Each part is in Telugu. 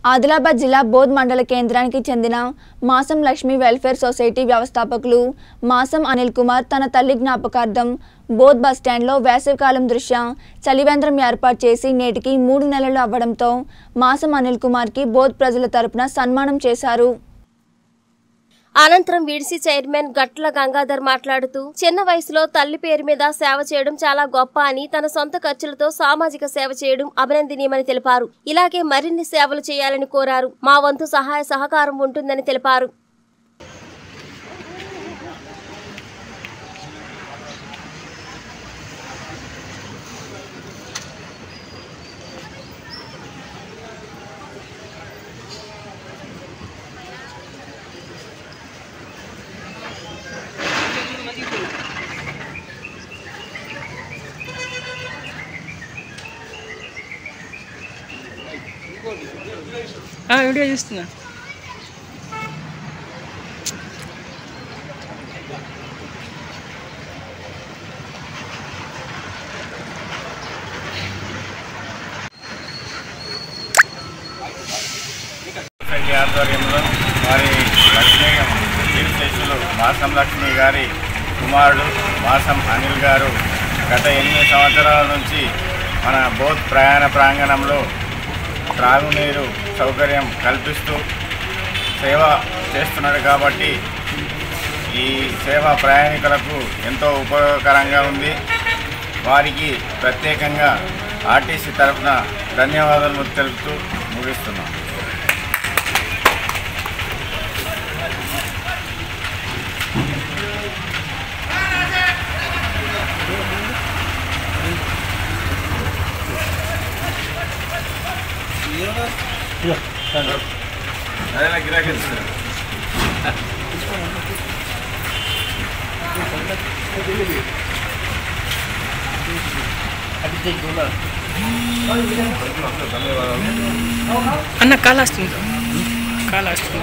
ఆదిలాబాద్ జిల్లా బోధ్ మండల కేంద్రానికి చెందిన మాసం లక్ష్మి వెల్ఫేర్ సొసైటీ వ్యవస్థాపకులు మాసం అనిల్ కుమార్ తన తల్లి జ్ఞాపకార్థం బోధ్ బస్టాండ్లో వేసవికాలం దృష్ట్యా చలివేంద్రం ఏర్పాటు చేసి నేటికి మూడు నెలలు అవ్వడంతో మాసం అనిల్ కుమార్కి బోధ్ ప్రజల తరపున సన్మానం చేశారు అనంతరం విడిసి చైర్మన్ గట్ల గంగాధర్ మాట్లాడుతూ చిన్న వయసులో తల్లి పేరు మీద సేవ చేయడం చాలా గొప్ప అని తన సొంత ఖర్చులతో సామాజిక సేవ చేయడం అభినందనీయమని తెలిపారు ఇలాగే మరిన్ని సేవలు చేయాలని కోరారు మా వంతు సహాయ సహకారం ఉంటుందని తెలిపారు ఆ, వీడియో చూస్తున్నా సొసైటీ ఆధ్వర్యంలో వారి లక్ష్మి చీఫ్ శిష్యులు మాసం లక్ష్మి గారి కుమారుడు మాసం అనిల్ గారు గత ఎనిమిది సంవత్సరాల నుంచి మన బోత్ ప్రయాణ ప్రాంగణంలో త్రాగునీరు సౌకర్యం కల్పిస్తూ సేవ చేస్తున్నాడు కాబట్టి ఈ సేవ ప్రయాణికులకు ఎంతో ఉపయోగకరంగా ఉంది వారికి ప్రత్యేకంగా ఆర్టీసీ తరఫున ధన్యవాదాలు తెలుపుతూ ముగిస్తున్నాం అదే గిరాకీ అన్న కాల్ వస్తుంది కాల్ వస్తుంది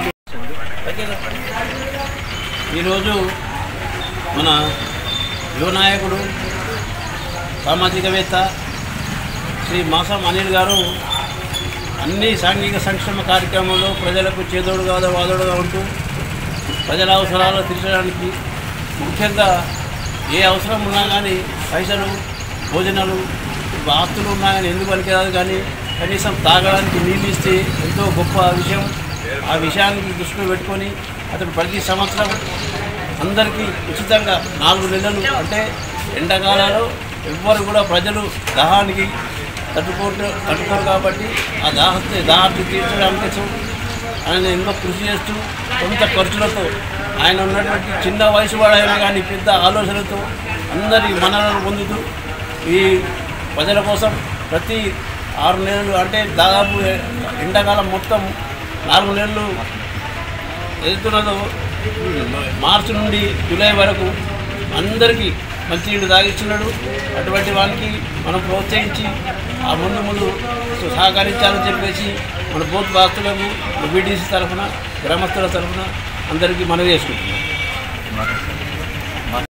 ఈరోజు మన యువ నాయకుడు సామాజికవేత్త శ్రీ మాసం అనిల్ గారు అన్ని సాంఘిక సంక్షేమ కార్యక్రమంలో ప్రజలకు చేదోడుగా వాదోడుగా ఉంటూ ప్రజల అవసరాలు తీర్చడానికి ముఖ్యంగా ఏ అవసరం ఉన్నా కానీ పైసలు భోజనాలు ఇప్పుడు ఆస్తులు ఉన్నాయని ఎందుకు పనికిరాదు కానీ కనీసం తాగడానికి నీళ్ళు ఇస్తే ఎంతో గొప్ప విషయం ఆ విషయాన్ని దృష్టిలో పెట్టుకొని అతను ప్రతి సంవత్సరం అందరికీ ఉచితంగా నాలుగు నెలలు అంటే ఎండాకాలాలు ఎవ్వరు కూడా ప్రజలు దాహానికి తట్టుకోరు తట్టుకోరు కాబట్టి ఆ దాహத்தை దాహాన్ని తీర్చడానికి ఆయన ఎంతో కృషి చేస్తూ కొంత ఖర్చులతో ఆయన ఉన్నటువంటి చిన్న వయసు వాడైనా కానీ పెద్ద ఆలోచనలతో అందరి మన్ననలు పొందుతూ ఈ ప్రజల కోసం ప్రతి ఆరు నెలలు అంటే దాదాపు ఎండాకాలం మొత్తం నాలుగు నెలలు వెళ్తున్నదో మార్చి నుండి జూలై వరకు అందరికీ మంచినీళ్ళు తాగిస్తున్నాడు అటువంటి వానికి మనం ప్రోత్సహించి ఆ ముందు ముందు సహకరించాలని చెప్పేసి మన బోత్ బాస్తులకు బీడీసీ తరఫున గ్రామస్తుల తరఫున అందరికీ మనవి చేసుకుంటున్నాం